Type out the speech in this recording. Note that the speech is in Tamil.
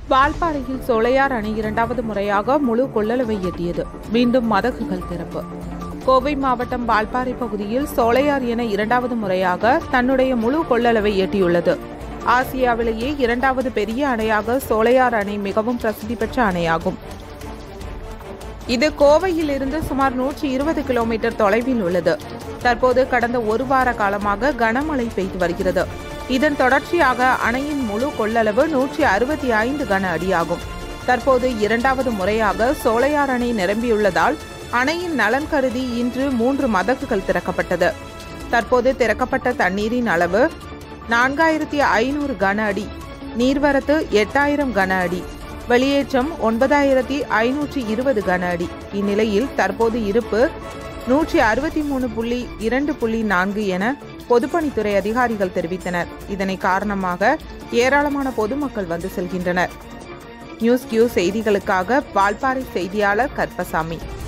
வால்பாறையில் சோலையார் அணை இரண்டாவது முறையாக முழு கொள்ளளவை எட்டியது மீண்டும் மதகுகள் திறப்பு கோவை மாவட்டம் வால்பாறை பகுதியில் சோலையார் என இரண்டாவது முறையாக தன்னுடைய முழு கொள்ளளவை எட்டியுள்ளது ஆசியாவிலேயே இரண்டாவது பெரிய அணையாக சோலையார் அணை மிகவும் பிரசித்தி பெற்ற அணையாகும் இது கோவையில் இருந்து சுமார் நூற்றி இருபது கிலோமீட்டர் தொலைவில் உள்ளது தற்போது கடந்த ஒரு வார காலமாக கனமழை பெய்து வருகிறது இதன் தொடர்ச்சியாக அணையின் முழு கொள்ளளவு நூற்றி அறுபத்தி ஐந்து கன அடியாகும் தற்போது இரண்டாவது முறையாக சோலையார் அணை நிரம்பியுள்ளதால் அணையின் நலன் கருதி இன்று மூன்று மதகுகள் திறக்கப்பட்டது தற்போது திறக்கப்பட்ட தண்ணீரின் அளவு நான்காயிரத்தி ஐநூறு கன அடி நீர்வரத்து எட்டாயிரம் கன அடி வெளியேற்றம் ஒன்பதாயிரத்தி ஐநூற்றி இருபது கன அடி இந்நிலையில் தற்போது இருப்பு நூற்றி அறுபத்தி மூணு புள்ளி இரண்டு புள்ளி நான்கு என பொதுப்பணித்துறை அதிகாரிகள் தெரிவித்தனர் இதனை காரணமாக ஏராளமான பொதுமக்கள் வந்து செல்கின்றனர் நியூஸ் கியூ செய்திகளுக்காக வால்பாறை செய்தியாளர் கற்பசாமி